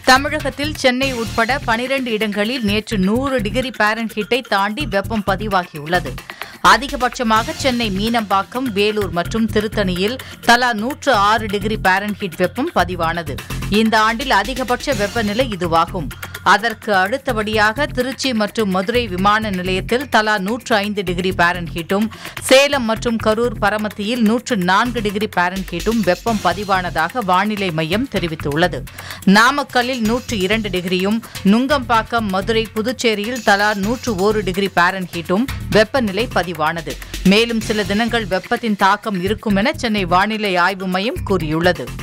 தமிழகத்தில் சென்னை உட்பட பனிரண்டு இடங்களில் நேற்று நூறு டிகிரி பாரன்ஹீட்டை தாண்டி வெப்பம் பதிவாகியுள்ளது அதிகபட்சமாக சென்னை மீனம்பாக்கம் வேலூர் மற்றும் திருத்தணியில் தலா நூற்று ஆறு டிகிரி பாரன்ஹீட் வெப்பம் பதிவானது இந்த ஆண்டில் அதிகபட்ச வெப்பநிலை இதுவாகும் அதற்கு அடுத்தபடியாக திருச்சி மற்றும் மதுரை விமான நிலையத்தில் தலா நூற்று ஐந்து டிகிரி பாரன்ஹீட்டும் சேலம் மற்றும் கரூர் பரமத்தியில் நூற்று நான்கு டிகிரி பாரன்ஹீட்டும் வெப்பம் பதிவானதாக வானிலை மையம் தெரிவித்துள்ளது நாமக்கல்லில் நூற்று இரண்டு டிகிரியும் நுங்கம்பாக்கம் மதுரை புதுச்சேரியில் தலா நூற்று ஒரு டிகிரி பாரன்ஹீட்டும் வெப்பநிலை பதிவானது மேலும் சில தினங்கள் வெப்பத்தின் தாக்கம் இருக்கும் என சென்னை வானிலை ஆய்வு மையம் கூறியுள்ளது